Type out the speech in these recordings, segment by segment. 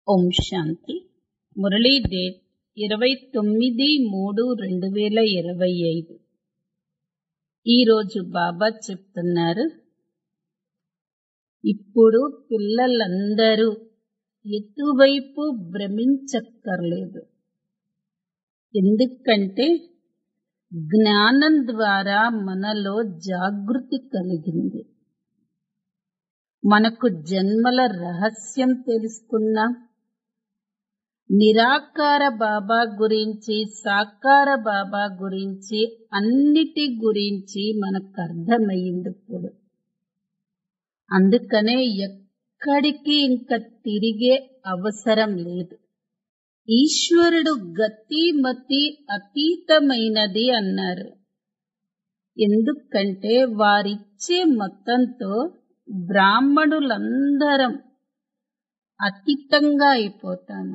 ఓం శాంతి Murali date ఇరవై తొమ్మిది మూడు రెండు వేల ఇరవై ఐదు ఈరోజు బాబా చెప్తున్నారు ఇప్పుడు పిల్లలందరూ ఎటువైపు భ్రమించక్కర్లేదు ఎందుకంటే జ్ఞానం ద్వారా మనలో జాగృతి కలిగింది మనకు జన్మల రహస్యం తెలుసుకున్నాం నిరాకార బాబా గురించి సాకార బాబా గురించి అన్నిటి గురించి మనకు అర్థమయ్యింది ఇప్పుడు అందుకనే ఎక్కడికి ఇంకా తిరిగే అవసరం లేదు ఈశ్వరుడు గతి మతి అతీతమైనది అన్నారు ఎందుకంటే వారిచ్చే మొత్తంతో బ్రాహ్మణులందరం అతీతంగా అయిపోతాము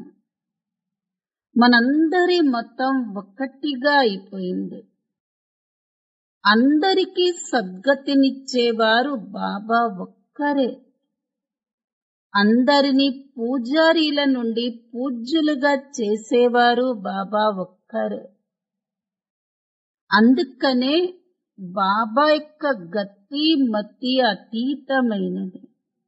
మనందరి మొత్తం ఒక్కటిగా అయిపోయింది అందరికీ సద్గతినిచ్చేవారు బాబా ఒక్కరే అందరినీ పూజారీల నుండి పూజ్యులుగా చేసేవారు బాబా ఒక్కరే అందుకనే బాబా యొక్క గతి మతి అతీతమైనది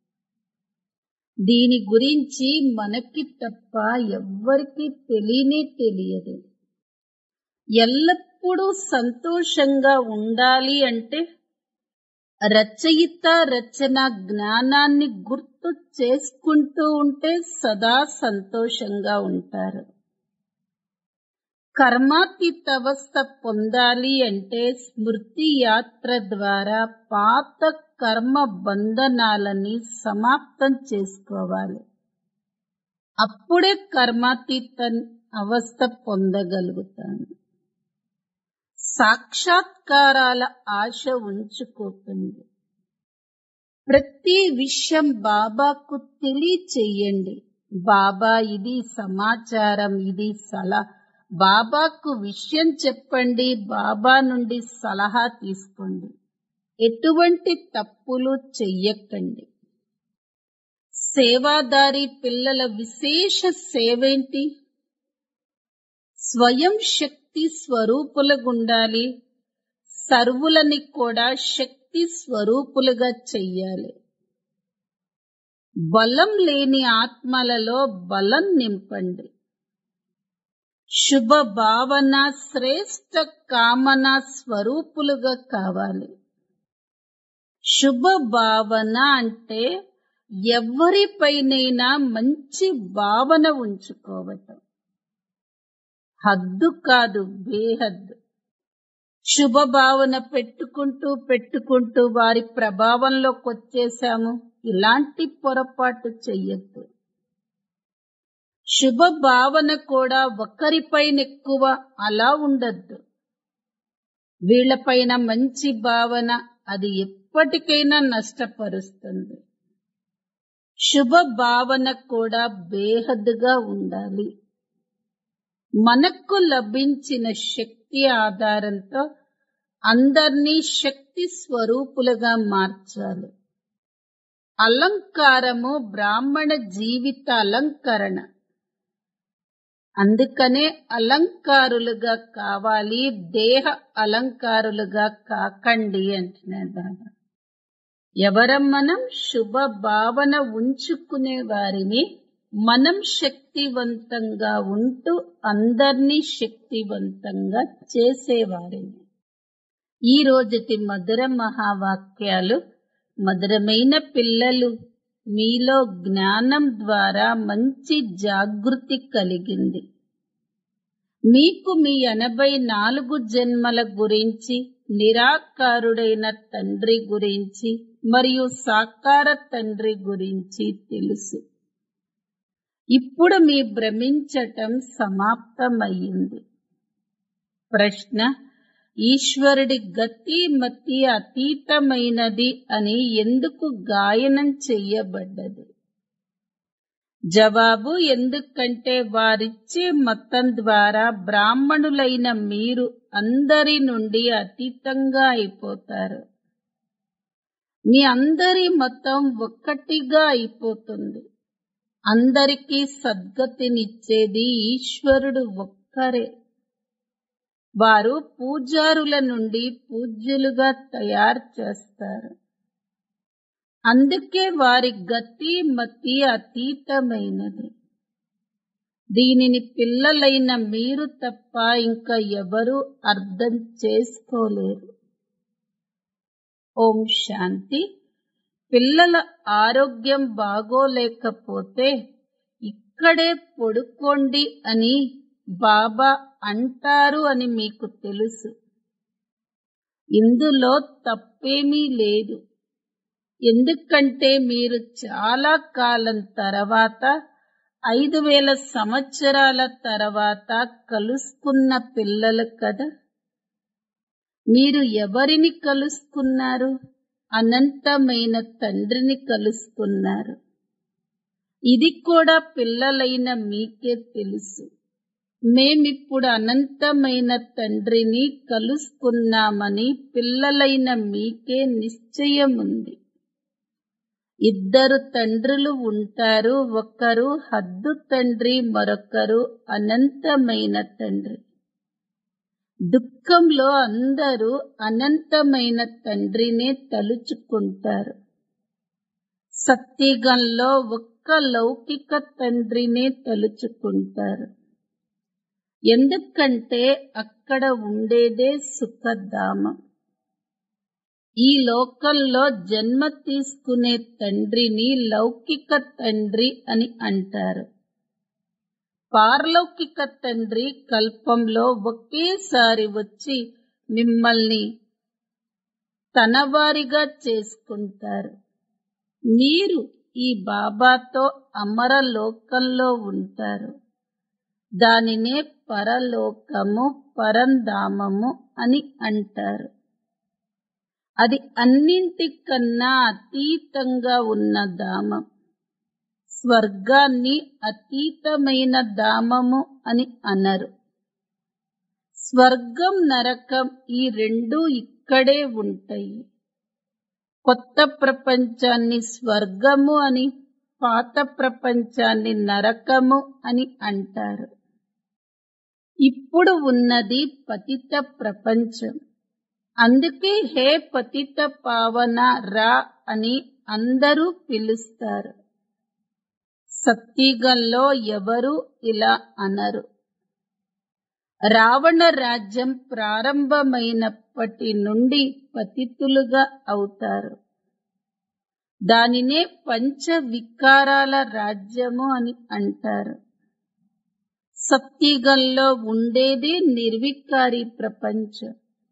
దీని గురించి మనకి తప్ప ఎవ్వరికి తెలియనే తెలియదు ఎల్లప్పుడూ సంతోషంగా ఉండాలి అంటే రచయిత రచన జ్ఞానాన్ని గుర్తు చేసుకుంటూ ఉంటే సదా సంతోషంగా ఉంటారు కర్మాతీత అవస్థ పొందాలి అంటే స్మృతి యాత్ర ద్వారా పాత కర్మ బంధనాలని సమాప్తం చేసుకోవాలి అప్పుడే కర్మాతీత అవస్థ పొందగలుగుతాను సాక్షాత్కారాల ఆశ ఉంచుకోకండి ప్రతి విషయం బాబాకు తెలియచేయండి బాబా ఇది సమాచారం ఇది సలహా బాబాకు విషయం చెప్పండి బాబా నుండి సలహా తీసుకోండి ఎటువంటి తప్పులు చెయ్యకండి సేవాదారి పిల్లల విశేష సేవేంటి స్వయం శక్తి స్వరూపులుగుండాలి సర్వులని కూడా శక్తి స్వరూపులుగా చెయ్యాలి బలం లేని ఆత్మలలో బలం నింపండి శుభ భావన శ్రేష్ట కామన స్వరూపులుగా కావాలి శుభ భావన అంటే ఎవరిపైనైనా మంచి భావన ఉంచుకోవటం హద్దు కాదు బేహద్దు శుభ భావన పెట్టుకుంటూ పెట్టుకుంటూ వారి ప్రభావంలోకి వచ్చేసాము ఇలాంటి పొరపాటు చెయ్యొద్దు శుభ భావన కూడా ఒకరిపైన ఎక్కువ అలా ఉండద్దు వీళ్లపైన మంచి భావన అది ఎప్పటికైనా నష్టపరుస్తుంది శుభ భావన కూడా బేహద్దుగా ఉండాలి మనకు లభించిన శక్తి ఆధారంతో అందర్నీ శక్తి స్వరూపులుగా మార్చాలి అలంకారము బ్రాహ్మణ జీవిత అలంకరణ అందుకనే అలంకారులుగా కావాలి దేహ అలంకారులుగా కాకండి అంటున్నాడు బాబా ఎవరం మనం శుభ భావన ఉంచుకునే వారిని మనం శక్తివంతంగా ఉంటూ అందర్నీ శక్తివంతంగా చేసేవారిని ఈ రోజుటి మధుర మహావాక్యాలు మధురమైన పిల్లలు మీలో జ్ఞానం ద్వారా మంచి జాగృతి కలిగింది మీకు మీ ఎనభై నాలుగు జన్మల గురించి నిరాకారుడైన తండ్రి గురించి మరియు సాకార తండ్రి గురించి తెలుసు ఇప్పుడు మీ భ్రమించటం సమాప్తమయ్యింది ప్రశ్న ఈశ్వరుడి గతి మతి అతీతమైనది అని ఎందుకు గాయనం చెయ్యబడ్డది జవాబు ఎందుకంటే వారిచ్చే మతం ద్వారా బ్రాహ్మణులైన మీరు అందరి నుండి అతీతంగా అయిపోతారు మీ అందరి మతం ఒక్కటిగా అయిపోతుంది అందరికీ సద్గతినిచ్చేది ఈశ్వరుడు ఒక్కరే వారు పూజారుల నుండి పూజ్యులుగా తయారు చేస్తారు అందుకే వారి గతి మతి అతీతమైనది దీనిని పిల్లలైన మీరు తప్ప ఇంకా ఎవరూ అర్థం చేసుకోలేరు ఓం శాంతి పిల్లల ఆరోగ్యం బాగోలేకపోతే ఇక్కడే పడుకోండి అని బాబా అంటారు అని మీకు తెలుసు ఇందులో తప్పేమీ లేదు ఎందుకంటే మీరు చాలా కాలం తర్వాత ఐదు వేల సంవత్సరాల తర్వాత కలుసుకున్న పిల్లలు కదా మీరు ఎవరిని కలుసుకున్నారు అనంతమైన తండ్రిని కలుసుకున్నారు ఇది కూడా పిల్లలైన మీకే తెలుసు మేమిప్పుడు అనంతమైన తండ్రిని కలుసుకున్నామని పిల్లలైన మీకే నిశ్చయముంది ఇద్దరు తండ్రులు ఉంటారు ఒకరు హద్దు తండ్రి మరొకరు అనంతమైన తండ్రి దుఃఖంలో అందరూ అనంతమైన తండ్రినే తలుచుకుంటారు సత్యగంలో ఒక్క లౌకిక తండ్రినే తలుచుకుంటారు ఎందుకంటే అక్కడ ఉండేదే సుఖధామం ఈ లోకంలో జన్మ తీసుకునే తండ్రిని లౌకిక తండ్రి అని అంటారు పారలౌకిక తండ్రి కల్పంలో ఒకేసారి వచ్చి మిమ్మల్ని తనవారిగా చేసుకుంటారు మీరు ఈ బాబాతో అమరలోకంలో ఉంటారు దానినే పరలోకము పరంధామము అని అంటారు అది అన్నింటికన్నా అతీతంగా ఉన్న ధామం స్వర్గాన్ని అతీతమైన ధామము అని అనరు స్వర్గం నరకం ఈ రెండు ఇక్కడే ఉంటాయి కొత్త ప్రపంచాన్ని స్వర్గము అని పాత ప్రపంచాన్ని నరకము అని అంటారు ఇప్పుడు ఉన్నది పతిత ప్రపంచం అందుకే హే పతిత పావన రా అని అందరూ పిలుస్తారు సత్తిగంలో ఎవరు ఇలా అనరు రావణ రాజ్యం ప్రారంభమైనప్పటి నుండి పతితులుగా అవుతారు దానినే పంచ వికారాల రాజ్యము అని అంటారు సత్యగంలో ఉండేది నిర్వికారి ప్రపంచం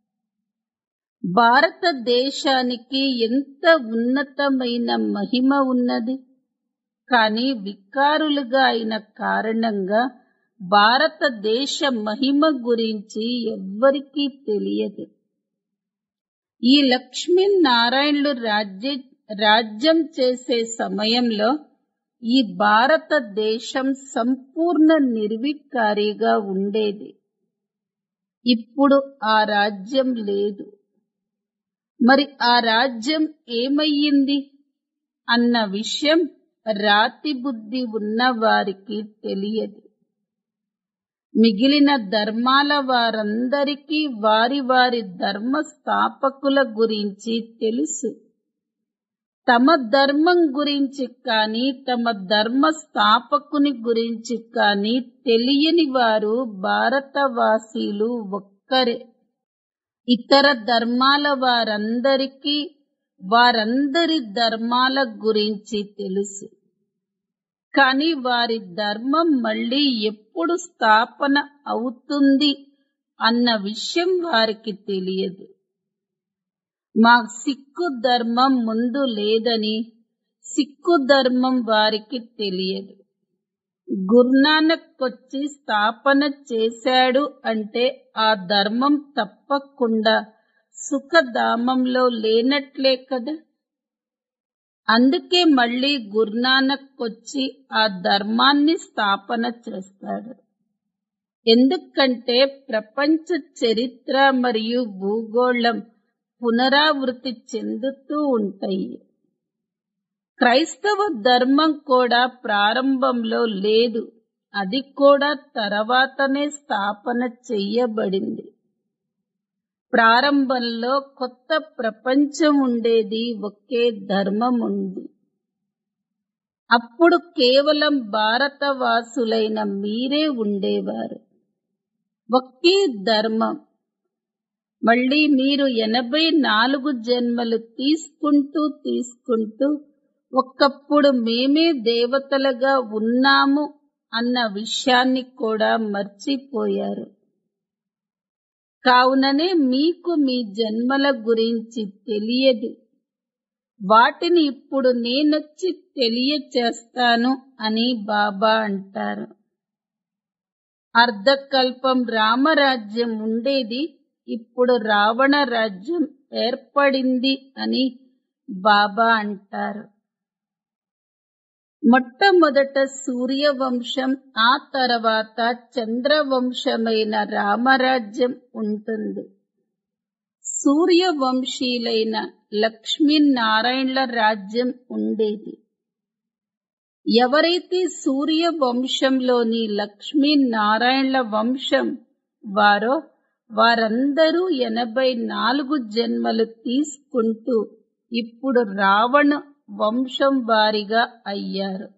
భారతదేశానికి ఎంత ఉన్నతమైన మహిమ ఉన్నది కానీ వికారులుగా అయిన కారణంగా భారతదేశ మహిమ గురించి ఎవ్వరికీ తెలియదు ఈ లక్ష్మీనారాయణులు రాజ్య రాజ్యం చేసే సమయంలో ఈ భారతదేశం సంపూర్ణ నిర్వికారిగా ఉండేది ఇప్పుడు ఆ రాజ్యం లేదు మరి ఆ రాజ్యం ఏమయ్యింది అన్న విషయం రాతి బుద్ధి ఉన్న వారికి తెలియదు మిగిలిన ధర్మాల వారందరికీ వారి వారి ధర్మ స్థాపకుల గురించి తెలుసు తమ ధర్మం గురించి కానీ తమ ధర్మ స్థాపకుని గురించి కానీ తెలియని వారు భారతవాసీలు ఒక్కరే ఇతర ధర్మాల వారందరికీ వారందరి ధర్మాల గురించి తెలుసు కానీ వారి ధర్మం మళ్ళీ ఎప్పుడు స్థాపన అవుతుంది అన్న విషయం వారికి తెలియదు మా సిక్కు ధర్మం ముందు లేదని సిక్కు ధర్మం వారికి తెలియదు గురునానక్ వచ్చి స్థాపన చేశాడు అంటే ఆ ధర్మం తప్పకుండా సుఖధామంలో లేనట్లే కదా అందుకే మళ్ళీ గురునానక్ వచ్చి ఆ ధర్మాన్ని స్థాపన చేస్తాడు ఎందుకంటే ప్రపంచ చరిత్ర మరియు భూగోళం పునరావృతి చెందుతూ ఉంటాయి క్రైస్తవ ధర్మం కూడా ప్రారంభంలో లేదు అది కూడా తర్వాతనే స్థాపన చెయ్యబడింది ప్రారంభంలో కొత్త ప్రపంచం ఉండేది ఒకే ధర్మం ఉంది అప్పుడు కేవలం భారతవాసులైన మీరే ఉండేవారు ఒకే ధర్మం మళ్ళీ మీరు ఎనభై నాలుగు జన్మలు తీసుకుంటూ తీసుకుంటూ ఒక్కప్పుడు మేమే దేవతలుగా ఉన్నాము అన్న విషయాన్ని కూడా మర్చిపోయారు కావుననే మీకు మీ జన్మల గురించి తెలియదు వాటిని ఇప్పుడు నేనొచ్చి తెలియచేస్తాను అని బాబా అంటారు అర్ధకల్పం రామరాజ్యం ఉండేది ఇప్పుడు రావణ రాజ్యం ఏర్పడింది అని బాబా అంటారు మొట్టమొదట సూర్యవంశం ఆ తర్వాత చంద్రవంశమైన రామరాజ్యం ఉంటుంది సూర్యవంశీలైన లక్ష్మీనారాయణల రాజ్యం ఉండేది ఎవరైతే సూర్యవంశంలోని లక్ష్మీనారాయణల వంశం వారో వారందరూ ఎనభై నాలుగు జన్మలు తీసుకుంటూ ఇప్పుడు రావణ వంశం వారిగా అయ్యారు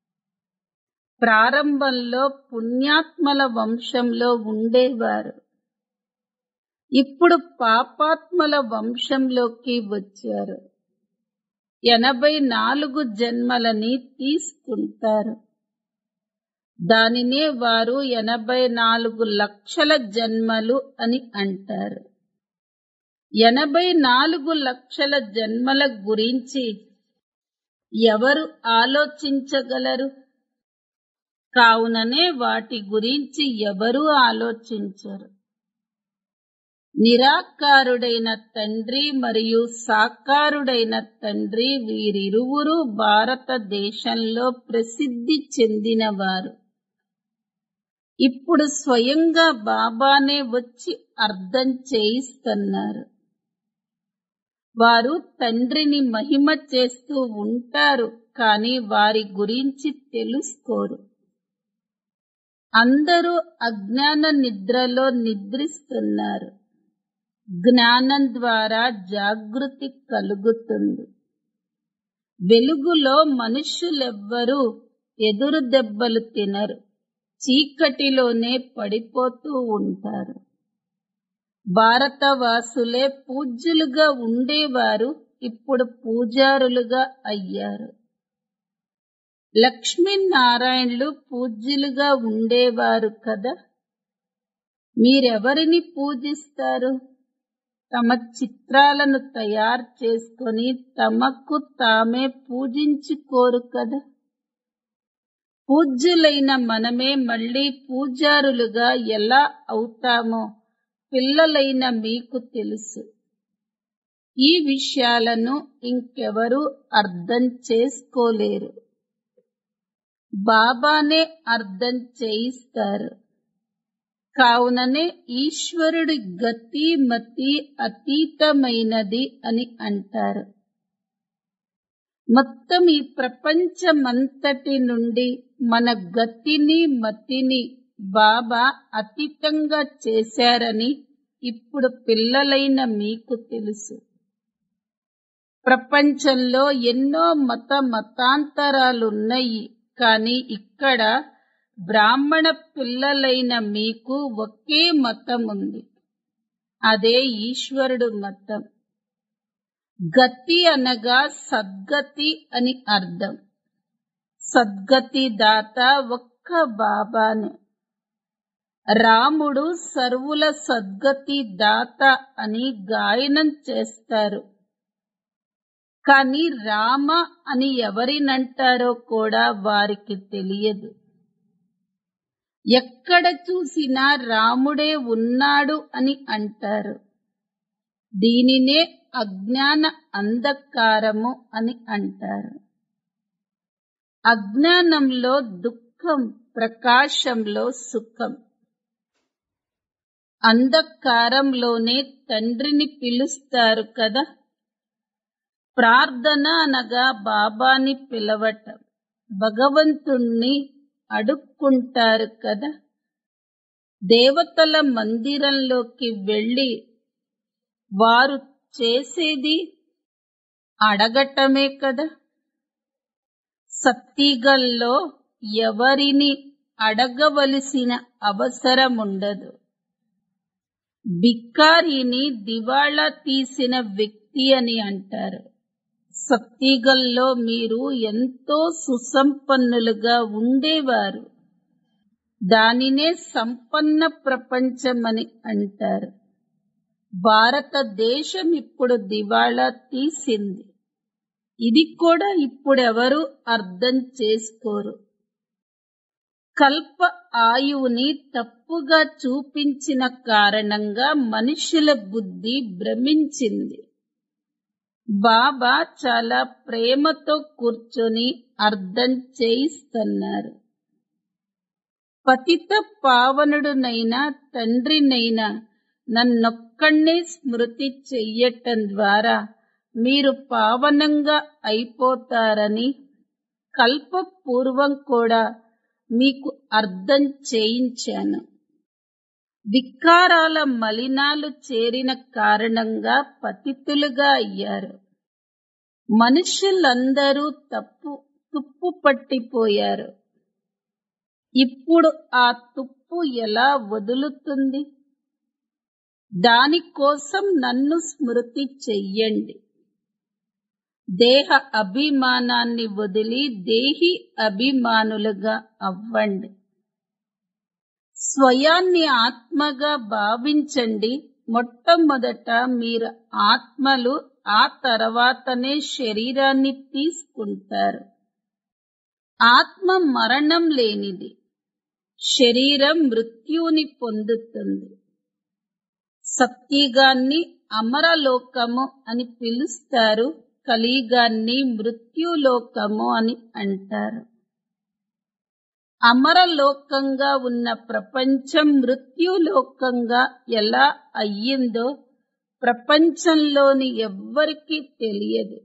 ప్రారంభంలో పుణ్యాత్మల వంశంలో ఉండేవారు ఇప్పుడు పాపాత్మల వంశంలోకి వచ్చారు ఎనభై నాలుగు జన్మలని తీసుకుంటారు దానినే వారు ఎనభై నాలుగు లక్షల జన్మలు అని అంటారు ఎనభై నాలుగు లక్షల జన్మల గురించి ఎవరు ఆలోచించగలరు కావుననే వాటి గురించి ఎవరూ ఆలోచించరు నిరాకారుడైన తండ్రి మరియు సాకారుడైన తండ్రి వీరిరువురు భారతదేశంలో ప్రసిద్ధి చెందినవారు ఇప్పుడు స్వయంగా బాబానే వచ్చి అర్థం చేయిస్తున్నారు వారు తండ్రిని మహిమ చేస్తూ ఉంటారు కానీ వారి గురించి తెలుసుకోరు అందరూ అజ్ఞాన నిద్రలో నిద్రిస్తున్నారు జ్ఞానం ద్వారా జాగృతి కలుగుతుంది వెలుగులో మనుష్యులెవ్వరూ ఎదురు దెబ్బలు తినరు చీకటిలోనే పడిపోతూ ఉంటారు భారతవాసులే పూజ్యులుగా ఉండేవారు ఇప్పుడు పూజారులుగా అయ్యారు లక్ష్మీనారాయణులు పూజ్యులుగా ఉండేవారు కదా మీరెవరిని పూజిస్తారు తమ చిత్రాలను తయారు చేసుకొని తమకు తామే పూజించుకోరు కదా పూజ్యులైన మనమే మళ్ళీ పూజారులుగా ఎలా అవుతామో పిల్లలైన మీకు తెలుసు ఈ విషయాలను ఇంకెవరూ అర్థం చేసుకోలేరు బాబానే అర్థం చేయిస్తారు కావుననే ఈశ్వరుడి గతి మతి అతీతమైనది అని అంటారు మొత్తం ఈ ప్రపంచమంతటి నుండి మన గతిని మతిని బాబా అతీతంగా చేశారని ఇప్పుడు పిల్లలైన మీకు తెలుసు ప్రపంచంలో ఎన్నో మత మతాంతరాలున్నాయి కానీ ఇక్కడ బ్రాహ్మణ పిల్లలైన మీకు ఒకే మతం ఉంది అదే ఈశ్వరుడు మతం గతి అనగా సద్గతి అని అర్థం సద్గతి దాత ఒక్క బాబానే రాముడు సర్వుల సద్గతి దాత అని గాయనం చేస్తారు కానీ రామ అని ఎవరినంటారో కూడా వారికి తెలియదు ఎక్కడ చూసినా రాముడే ఉన్నాడు అని అంటారు దీనినే అజ్ఞాన అంధకారము అని అంటారు అజ్ఞానంలో దుఃఖం ప్రకాశంలో సుఖం అంధకారంలోనే తండ్రిని పిలుస్తారు కదా ప్రార్థన అనగా బాబాని పిలవటం భగవంతుణ్ణి అడుక్కుంటారు కదా దేవతల మందిరంలోకి వెళ్ళి వారు చేసేది అడగటమే కదా సత్తిగల్లో ఎవరిని అడగవలసిన అవసరముండదు బిక్కారిని దివాళా తీసిన వ్యక్తి అని అంటారు సత్తిగల్లో మీరు ఎంతో సుసంపన్నులుగా ఉండేవారు దానినే సంపన్న ప్రపంచమని అంటారు భారతదేశం ఇప్పుడు దివాళా తీసింది ఇది కూడా ఇప్పుడెవరు అర్థం చేసుకోరు కల్ప ఆయువుని తప్పుగా చూపించిన కారణంగా మనుషుల బుద్ధి భ్రమించింది బాబా చాలా ప్రేమతో కూర్చొని అర్థం చేయిస్తున్నారు పతిత పావనుడునైనా తండ్రినైనా నన్నొక్కడే స్మృతి చెయ్యటం ద్వారా మీరు పావనంగా అయిపోతారని కల్పపూర్వం కూడా మీకు అర్థం చేయించాను వికారాల మలినాలు చేరిన కారణంగా పతితులుగా అయ్యారు మనుషులందరూ తప్పు తుప్పు పట్టిపోయారు ఇప్పుడు ఆ తుప్పు ఎలా వదులుతుంది దానికోసం నన్ను స్మృతి చెయ్యండి దేహ అభిమానాన్ని వదిలి దేహి అభిమానులుగా అవ్వండి స్వయాన్ని ఆత్మగా భావించండి మొట్టమొదట మీరు ఆత్మలు ఆ తర్వాతనే శరీరాన్ని తీసుకుంటారు ఆత్మ మరణం లేనిది శరీరం మృత్యుని పొందుతుంది సత్యగాన్ని అమరలోకము అని పిలుస్తారు కలిగాన్ని మృత్యులోకము అని అంటారు అమరలోకంగా ఉన్న ప్రపంచం మృత్యులోకంగా ఎలా అయ్యిందో ప్రపంచంలోని ఎవ్వరికీ తెలియదు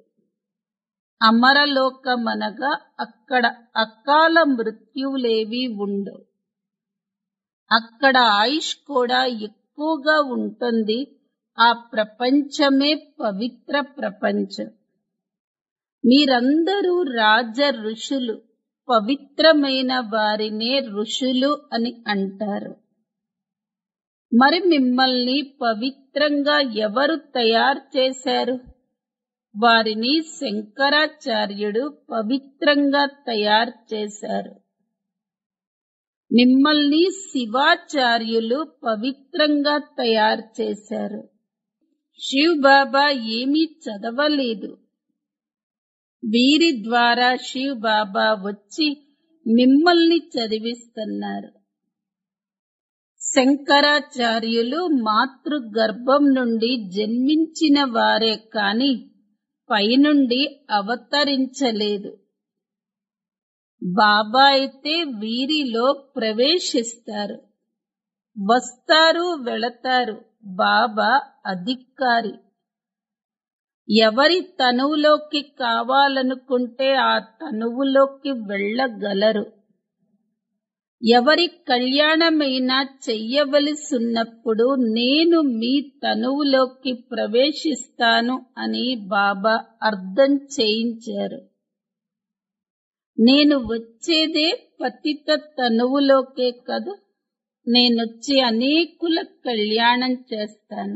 అమరలోకమనగా అక్కడ అకాల మృత్యువులేవి ఉండవు అక్కడ ఆయుష్ కూడా ఎక్కువగా ఉంటుంది ఆ ప్రపంచమే పవిత్ర ప్రపంచం మీరందరూ రాజ ఋషులు పవిత్రమైన వారినే ఋషులు అని అంటారు మరి మిమ్మల్ని పవిత్రంగా ఎవరు తయారు చేశారు వారిని శంకరాచార్యుడు పవిత్రంగా తయారు చేశారు మిమ్మల్ని శివాచార్యులు పవిత్రంగా తయారు చేశారు శివ్ బాబా ఏమీ చదవలేదు వీరి ద్వారా శివ్ బాబా వచ్చి మిమ్మల్ని చదివిస్తున్నారు శంకరాచార్యులు మాతృ గర్భం నుండి జన్మించిన వారే కాని పైనుండి అవతరించలేదు బాబా అయితే వీరిలో ప్రవేశిస్తారు వస్తారు వెళతారు బాబా అధికారి ఎవరి తనువులోకి కావాలనుకుంటే ఆ తనువులోకి వెళ్ళగలరు ఎవరి కళ్యాణమైనా చెయ్యవలసిన్నప్పుడు నేను మీ తనువులోకి ప్రవేశిస్తాను అని బాబా అర్థం చేయించారు నేను వచ్చేదే పతిత తనువులోకే కదా నేనొచ్చి అనేకుల కళ్యాణం చేస్తాను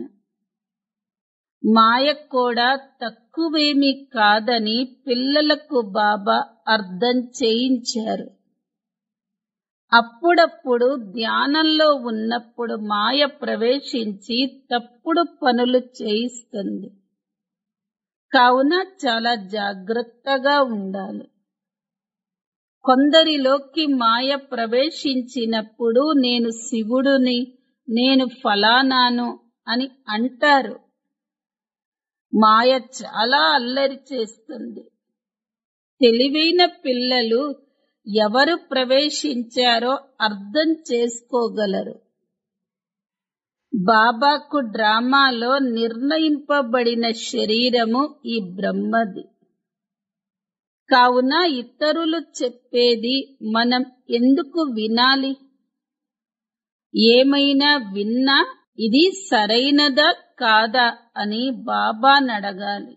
మాయ కూడా తక్కువేమీ కాదని పిల్లలకు బాబా అర్థం చేయించారు అప్పుడప్పుడు ధ్యానంలో ఉన్నప్పుడు మాయ ప్రవేశించి తప్పుడు పనులు చేయిస్తుంది కావున చాలా జాగ్రత్తగా ఉండాలి కొందరిలోకి మాయ ప్రవేశించినప్పుడు నేను శివుడుని నేను ఫలానాను అని అంటారు మాయ చాలా అల్లరి చేస్తుంది తెలివైన పిల్లలు ఎవరు ప్రవేశించారో అర్థం చేసుకోగలరు బాబాకు డ్రామాలో నిర్ణయింపబడిన శరీరము ఈ బ్రహ్మది కావున ఇతరులు చెప్పేది మనం ఎందుకు వినాలి ఏమైనా విన్నా ఇది సరైనదా కాదా అని బాబానడగాలి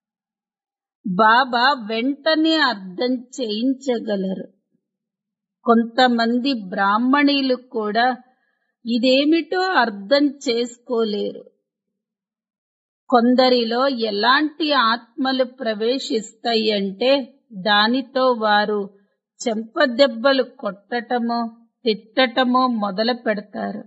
బాబా వెంటనే అర్థం చేయించగలరు కొంతమంది బ్రాహ్మణీలు కూడా ఇదేమిటో అర్థం చేసుకోలేరు కొందరిలో ఎలాంటి ఆత్మలు ప్రవేశిస్తాయంటే దానితో వారు చెంపదెబ్బలు కొట్టటమో తిట్టటమో మొదలు పెడతారు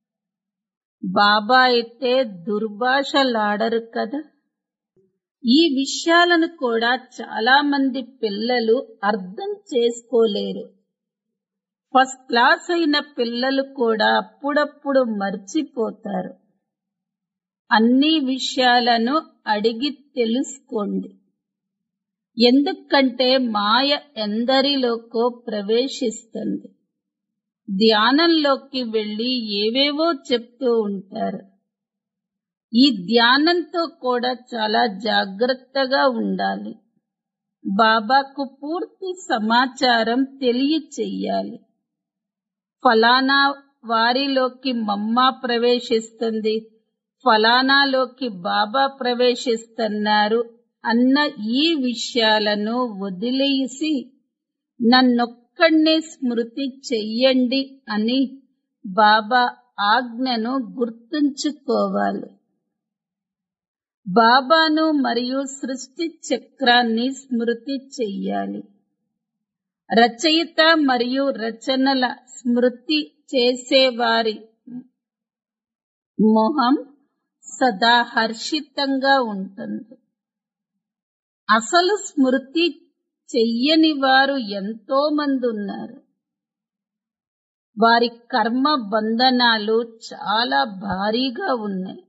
బాబా అయితే దుర్భాషలాడరు కదా ఈ విషయాలను కూడా చాలా మంది పిల్లలు అర్థం చేసుకోలేరు ఫస్ట్ క్లాస్ అయిన పిల్లలు కూడా అప్పుడప్పుడు మర్చిపోతారు అన్ని విషయాలను అడిగి తెలుసుకోండి ఎందుకంటే మాయ ఎందరిలోకో ప్రవేశిస్తుంది ధ్యానంలోకి వెళ్లి ఏవేవో చెప్తూ ఉంటారు ఈ ధ్యానంతో కూడా చాలా జాగ్రత్తగా ఉండాలి బాబాకు పూర్తి సమాచారం తెలియచెయ్యాలి ఫలానా వారిలోకి మమ్మ ప్రవేశిస్తుంది ఫలానాలోకి బాబా ప్రవేశిస్తున్నారు అన్న ఈ విషయాలను వదిలేసి నన్నొక్కడే స్మృతి చెయ్యండి అని బాబా ఆజ్ఞను గుర్తుంచుకోవాలి బాబాను మరియు సృష్టి చక్రాన్ని స్మృతి చెయ్యాలి రచయిత మరియు రచనల స్మృతి చేసేవారి మొహం సదా హర్షితంగా ఉంటుంది అసలు స్మృతి చెయ్యని వారు ఎంతో మంది ఉన్నారు వారి కర్మ బంధనాలు చాలా భారీగా ఉన్నాయి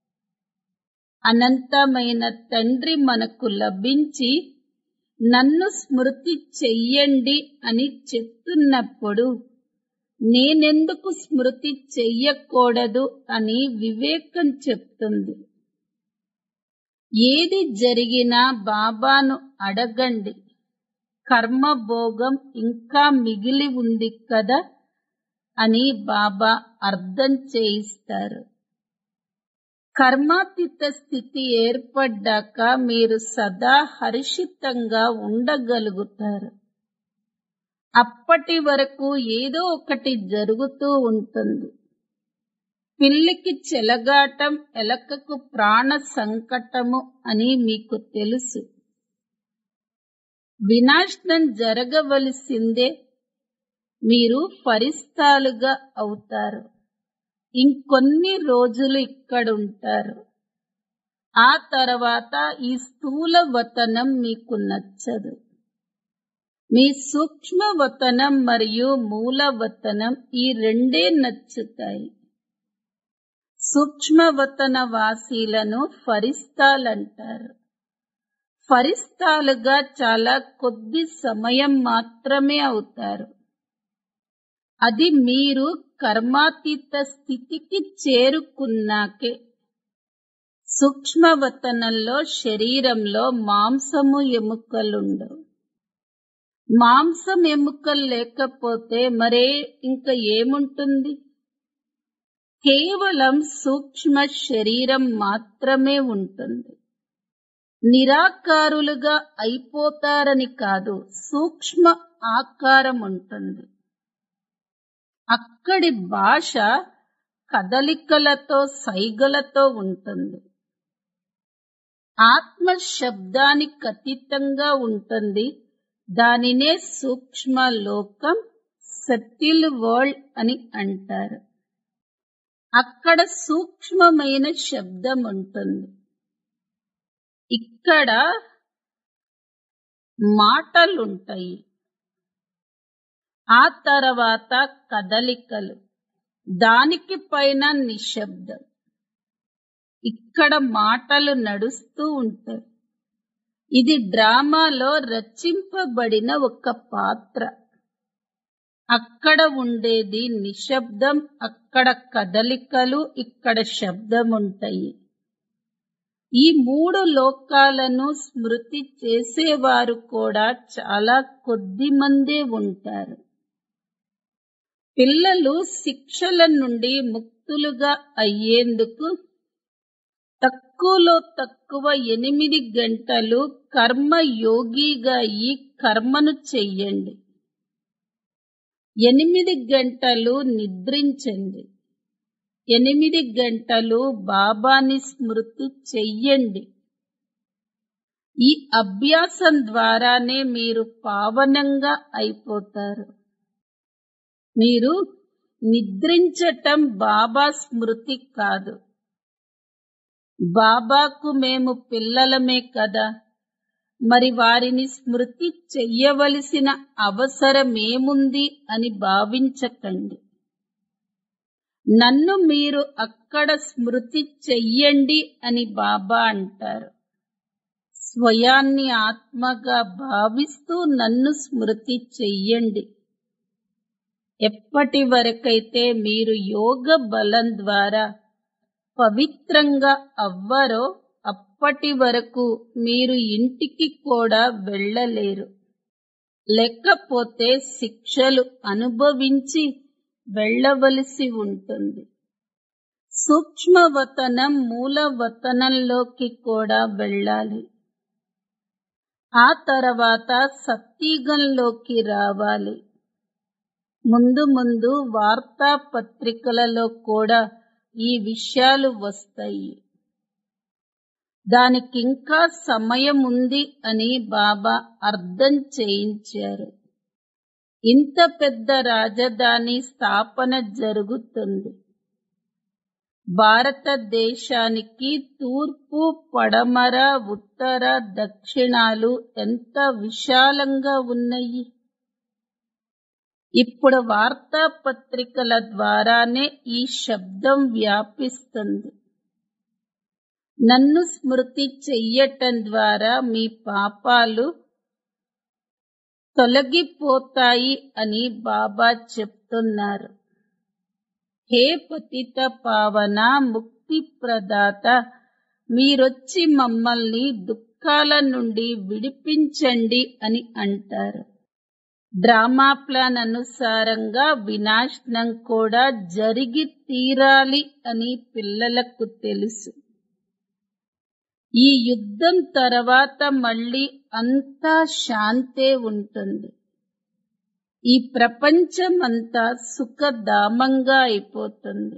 అనంతమైన తండ్రి మనకు లభించి నన్ను స్మృతి చెయ్యండి అని చెప్తున్నప్పుడు నేనెందుకు స్మృతి చెయ్యకూడదు అని వివేకం చెప్తుంది ఏది జరిగినా బాబాను అడగండి కర్మభోగం ఇంకా మిగిలి ఉంది కదా అని బాబా అర్థం చేయిస్తారు కర్మాతీత స్థితి ఏర్పడ్డాక మీరు సదా హర్షితంగా ఉండగలుగుతారు అప్పటి వరకు ఏదో ఒకటి జరుగుతూ ఉంటుంది పిల్లికి చెలగాటం ఎలకకు ప్రాణ సంకటము అని మీకు తెలుసు వినాశనం జరగవలసిందే మీరు ఫరిస్తాలుగా అవుతారు ఇంకొన్ని రోజులు ఇక్కడుంటారు ఆ తర్వాత ఈ స్థూల వతనం మీకు నచ్చదు మీ సూక్ష్మ వతనం మరియు మూల వతనం ఈ రెండే నచ్చుతాయి సూక్ష్మవతన వాసీలను ఫరిస్తాలంటారు ఫరిస్తాలుగా చాలా కొద్ది సమయం మాత్రమే అవుతారు అది మీరు కర్మాతీత స్థితికి చేరుకున్నాకే సూక్ష్మవతనంలో శరీరంలో మాంసము ఎముకలుండవు మాంసం ఎముకలు లేకపోతే మరే ఇంకా ఏముంటుంది కేవలం సూక్ష్మ శరీరం మాత్రమే ఉంటుంది నిరాకారులుగా అయిపోతారని కాదు సూక్ష్మ ఆకారం ఉంటుంది అక్కడి భాష కదలికలతో సైగలతో ఉంటుంది ఆత్మ శబ్దానికి అతీతంగా ఉంటుంది దానినే సూక్ష్మ లోకం సటిల్ వరల్డ్ అని అంటారు అక్కడ సూక్ష్మమైన శబ్దం ఉంటుంది ఇక్కడ మాటలుంటాయి ఆ తర్వాత కదలికలు దానికి పైన నిశ్శబ్దం ఇక్కడ మాటలు నడుస్తూ ఉంటాయి ఇది డ్రామాలో రచింపబడిన ఒక పాత్ర అక్కడ ఉండేది నిశ్శబ్దం అక్కడ కదలికలు ఇక్కడ శబ్దం ఉంటాయి ఈ మూడు లోకాలను స్మృతి చేసేవారు కూడా చాలా కొద్ది మందే ఉంటారు పిల్లలు శిక్షల నుండి ముక్తులుగా అయ్యేందుకు తక్కువలో తక్కువ ఎనిమిది గంటలు కర్మ యోగిగా ఈ కర్మను చెయ్యండి ఎనిమిది గంటలు నిద్రించండి ఎనిమిది గంటలు బాబాని స్మృతి చెయ్యండి ఈ అభ్యాసం ద్వారానే మీరు పావనంగా అయిపోతారు మీరు నిద్రించటం బాబా స్మృతి కాదు బాబాకు మేము పిల్లలమే కదా మరి వారిని స్మృతి చెయ్యవలసిన అవసరమేముంది అని భావించకండి నన్ను మీరు అక్కడ స్మృతి చెయ్యండి అని బాబా అంటారు స్వయాన్ని ఆత్మగా భావిస్తూ నన్ను స్మృతి చెయ్యండి ఎప్పటి వరకైతే మీరు యోగ బలం ద్వారా పవిత్రంగా అవ్వరో అప్పటి వరకు మీరు ఇంటికి కూడా వెళ్ళలేరు లేకపోతే శిక్షలు అనుభవించి వెళ్ళవలసి ఉంటుంది సూక్ష్మవతనం మూలవతనంలోకి కూడా వెళ్ళాలి ఆ తర్వాత సత్యగంలోకి రావాలి ముందు ముందు వార్తాపత్రికలలో కూడా ఈ విషయాలు వస్తాయి దానికింకా సమయం ఉంది అని బాబా అర్థం చేయించారు ఇంత పెద్ద రాజధాని స్థాపన జరుగుతుంది భారతదేశానికి తూర్పు పడమర ఉత్తర దక్షిణాలు ఎంత విశాలంగా ఉన్నాయి ఇప్పుడు వార్తాపత్రికల ద్వారానే ఈ శబ్దం వ్యాపిస్తుంది నన్ను స్మృతి చెయ్యటం ద్వారా మీ పాపాలు తొలగిపోతాయి అని బాబా చెప్తున్నారు హే పతిత పావన ముక్తి ప్రదాత మీరొచ్చి మమ్మల్ని దుఃఖాల నుండి విడిపించండి అని అంటారు డ్రామా ప్లాన్ అనుసారంగా వినాశనం కూడా జరిగి తీరాలి అని పిల్లలకు తెలుసు ఈ యుద్ధం తర్వాత మళ్ళీ అంతా శాంతే ఉంటుంది ఈ ప్రపంచమంతా సుఖధామంగా అయిపోతుంది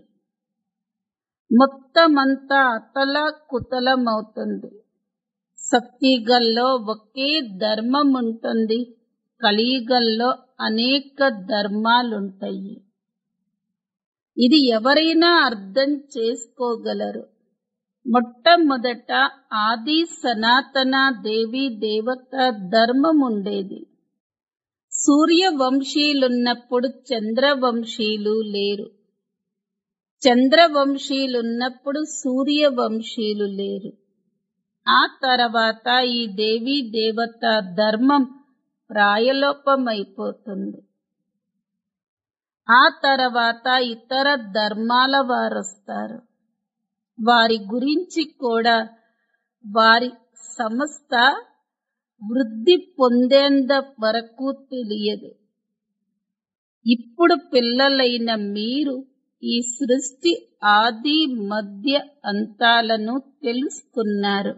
మొత్తమంతా అతలా కుతలమవుతుంది సత్యగల్లో ఒకే ధర్మం ఉంటుంది కలియుగంలో అనేక ధర్మాలుంటాయి ఇది ఎవరైనా అర్థం చేసుకోగలరు మొట్టమొదట ఆది సనాతన దేవి దేవత ధర్మం ఉండేది సూర్యవంశీలున్నప్పుడు చంద్రవంశీలు లేరు చంద్రవంశీలున్నప్పుడు సూర్యవంశీలు లేరు ఆ తర్వాత ఈ దేవీ దేవత ధర్మం ప్రాయలోపమైపోతుంది ఆ తర్వాత ఇతర ధర్మాల వారొస్తారు వారి గురించి కూడా వారి సంస్థ వృద్ధి పొందేంత వరకు తెలియదు ఇప్పుడు పిల్లలైన మీరు ఈ సృష్టి ఆది మధ్య అంతాలను తెలుసుకున్నారు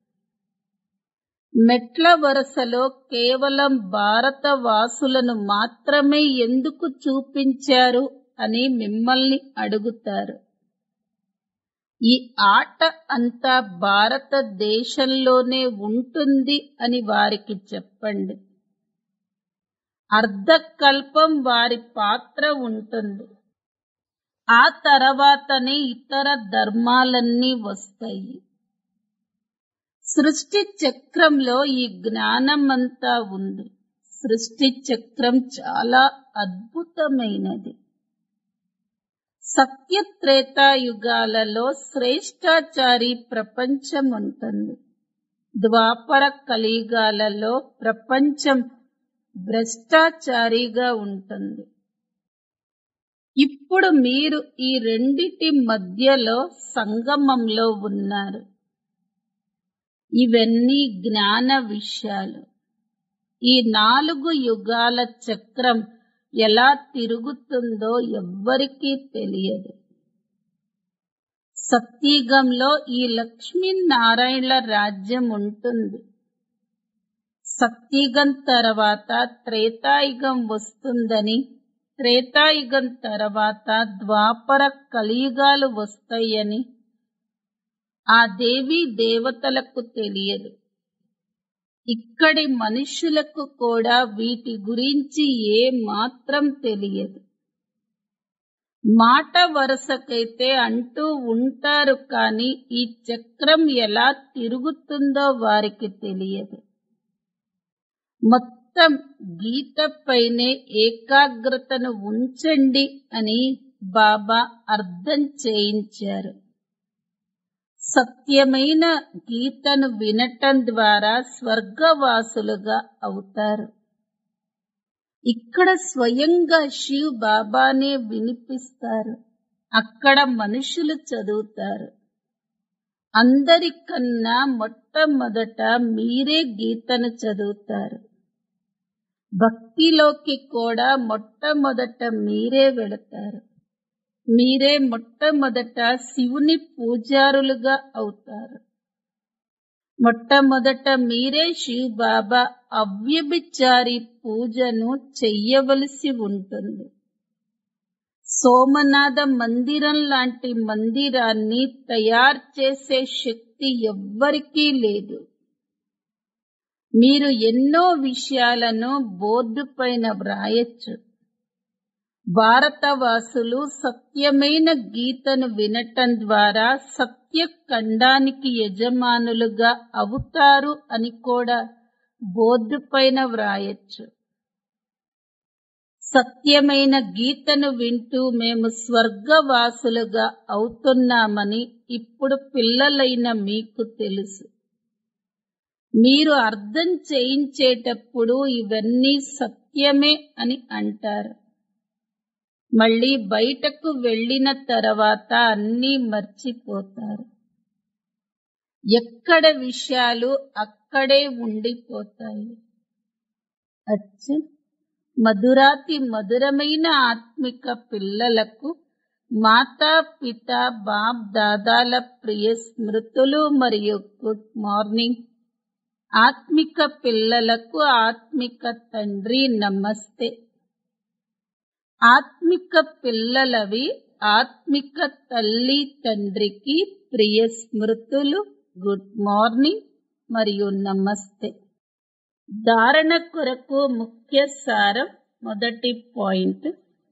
మెట్ల వరుసలో కేవలం భారత వాసులను మాత్రమే ఎందుకు చూపించారు అని మిమ్మల్ని అడుగుతారు ఈ ఆట అంతా భారతదేశంలోనే ఉంటుంది అని వారికి చెప్పండి అర్ధకల్పం వారి పాత్ర ఉంటుంది ఆ తర్వాతనే ఇతర ధర్మాలన్నీ వస్తాయి సృష్టి చక్రంలో ఈ జ్ఞానమంతా ఉంది సృష్టి చక్రం చాలా అద్భుతమైనది సత్యత్రేతాయుగాలలో శ్రేష్టాచారి ప్రపంచం ఉంటుంది ద్వాపర కలియుగాలలో ప్రపంచం భ్రష్టాచారిగా ఉంటుంది ఇప్పుడు మీరు ఈ రెండిటి మధ్యలో సంగమంలో ఉన్నారు ఇవన్నీ జ్ఞాన విషయాలు ఈ నాలుగు యుగాల చక్రం ఎలా తిరుగుతుందో ఎవ్వరికీ తెలియదు సత్యుగంలో ఈ లక్ష్మీనారాయణల రాజ్యం ఉంటుంది సత్యుగం తర్వాత త్రేతాయుగం వస్తుందని త్రేతాయుగం తర్వాత ద్వాపర కలియుగాలు వస్తాయని ఆ దేవీ దేవతలకు తెలియదు ఇక్కడి మనుషులకు కూడా వీటి గురించి ఏ మాత్రం తెలియదు మాట వరుసకైతే అంటూ ఉంటారు కానీ ఈ చక్రం ఎలా తిరుగుతుందో వారికి తెలియదు మొత్తం గీత పైనే ఏకాగ్రతను ఉంచండి అని బాబా అర్థం చేయించారు సత్యమైన గీతను వినటం ద్వారా స్వర్గవాసులుగా అవుతారు ఇక్కడ స్వయంగా శివ్ బాబానే వినిపిస్తారు అక్కడ మనుషులు చదువుతారు అందరికన్నా మొట్టమొదట మీరే గీతను చదువుతారు భక్తిలోకి కూడా మొట్టమొదట మీరే వెళతారు మీరే మొట్టమొదట శివుని పూజారులుగా అవుతారు మొట్టమొదట మీరే శివ్ బాబా అవ్యభిచారి పూజను చెయ్యవలసి ఉంటుంది సోమనాథ మందిరం లాంటి మందిరాన్ని తయారు చేసే శక్తి ఎవ్వరికీ లేదు మీరు విషయాలను బోర్డు పైన వ్రాయచ్చు భారతవాసులు సత్యమైన గీతను వినటం ద్వారా సత్య ఖండానికి యజమానులుగా అవుతారు అని కూడా బోర్డు పైన వ్రాయచ్చు సత్యమైన గీతను వింటూ మేము స్వర్గవాసులుగా అవుతున్నామని ఇప్పుడు పిల్లలైన మీకు తెలుసు మీరు అర్థం చేయించేటప్పుడు ఇవన్నీ సత్యమే అని అంటారు మళ్ళీ బయటకు వెళ్ళిన తర్వాత అన్నీ మర్చిపోతారు ఎక్కడ విషయాలు అక్కడే ఉండిపోతాయి అచ్చ మధురాతి మధురమైన ఆత్మిక పిల్లలకు మాతా పిత బాప్ దాదాల ప్రియ స్మృతులు మరియు గుడ్ మార్నింగ్ ఆత్మిక పిల్లలకు ఆత్మిక తండ్రి నమస్తే ఆత్మిక పిల్లలవి ఆత్మిక తల్లి తండ్రికి ప్రియ స్మృతులు గుడ్ మార్నింగ్ మరియు నమస్తే ధారణ కొరకు ముఖ్య సారం మొదటి పాయింట్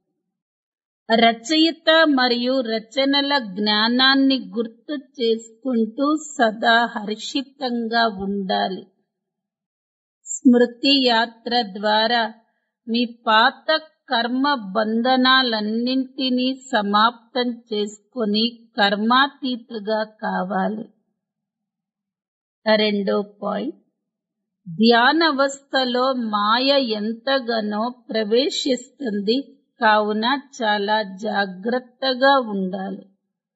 రచయిత మరియు రచనల జ్ఞానాన్ని గుర్తు చేసుకుంటూ సదా హర్షితంగా ఉండాలి స్మృతి యాత్ర ద్వారా మీ పాత కర్మ బంధనాలన్నింటినీ సమాప్తం చేసుకొని కర్మాతీతుగా కావాలి రెండో పాయింట్ ధ్యానవస్థలో మాయ ఎంతగానో ప్రవేశిస్తుంది కావున చాలా జాగ్రత్తగా ఉండాలి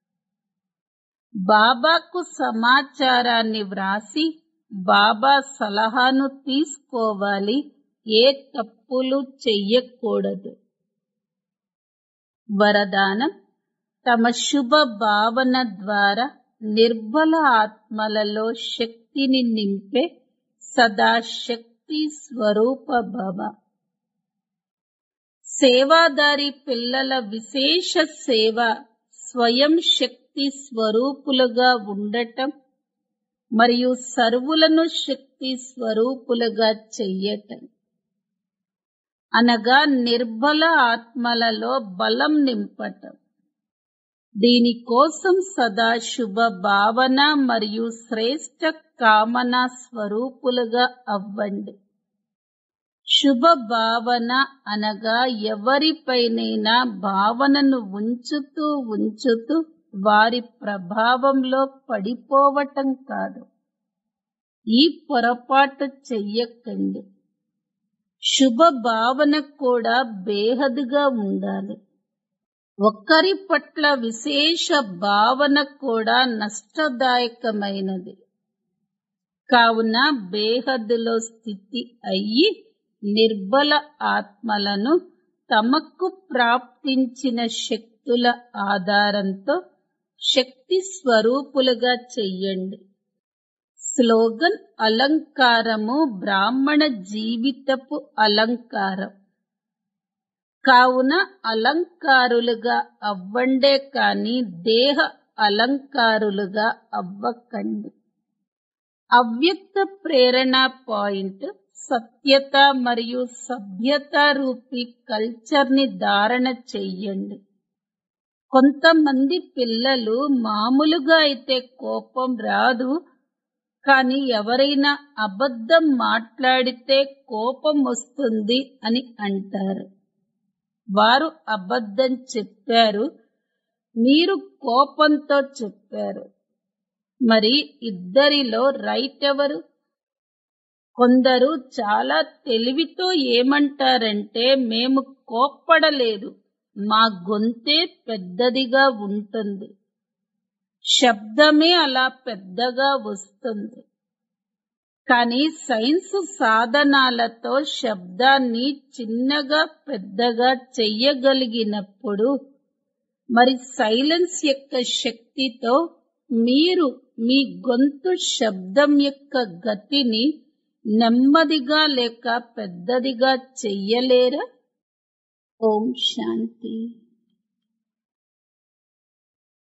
బాబాకు సమాచారాన్ని వ్రాసి బాబా సలహాను తీసుకోవాలి ఏ తప్పులు చెయ్యకూడదు వరదానం తమ శుభ భావన ద్వారా నిర్బల ఆత్మలలో శక్తిని నింపే సదా శక్తి స్వరూప భవ సేవాదారి పిల్లల విశేష సేవ స్వయం శక్తి స్వరూపులుగా ఉండటం మరియు సర్వులను శక్తి స్వరూపులుగా చెయ్యటం అనగా నిర్బల ఆత్మలలో బలం నింపటం దీనికోసం సదా శుభ భావన మరియు శ్రేష్ట కామన స్వరూపులుగా అవ్వండి శుభ భావన అనగా ఎవరిపైనైనా భావనను ఉంచుతూ ఉంచుతూ వారి ప్రభావంలో పడిపోవటం కాదు ఈ పొరపాటు చెయ్యకండి శుభ భావన కూడా బేహదుగా ఉండాలి ఒక్కరి పట్ల విశేష భావన కూడా నష్టదాయకమైనది కావున బేహద్దులో స్థితి అయ్యి నిర్బల ఆత్మలను తమకు ప్రాప్తించిన శక్తుల ఆధారంతో శక్తి స్వరూపులుగా చెయ్యండి స్లోగన్ అలంకారము బ్రాహ్మణ జీవితపు అలంకారం కావున అలంకారులుగా అవ్వండే కాని దేహ అలంకారులుగా అవ్వకండి అవ్యక్త ప్రేరణ పాయింట్ సత్యత మరియు సభ్యత రూపీ కల్చర్ ని ధారణ చెయ్యండి కొంతమంది పిల్లలు మామూలుగా అయితే కోపం రాదు కానీ ఎవరైనా అబద్ధం మాట్లాడితే కోపం వస్తుంది అని అంటారు వారు అబద్ధం చెప్పారు మీరు కోపంతో చెప్పారు మరి ఇద్దరిలో రైట్ ఎవరు కొందరు చాలా తెలివితో ఏమంటారంటే మేము కోప్పడలేదు మా గొంతే పెద్దదిగా ఉంటుంది శబ్దమే అలా పెద్దగా వస్తుంది కానీ సైన్స్ సాధనాలతో శబ్దాన్ని చిన్నగా పెద్దగా చెయ్యగలిగినప్పుడు మరి సైలెన్స్ యొక్క శక్తితో మీరు మీ గొంతు శబ్దం యొక్క గతిని నెమ్మదిగా లేక పెద్దదిగా చెయ్యలేరా ఓం శాంతి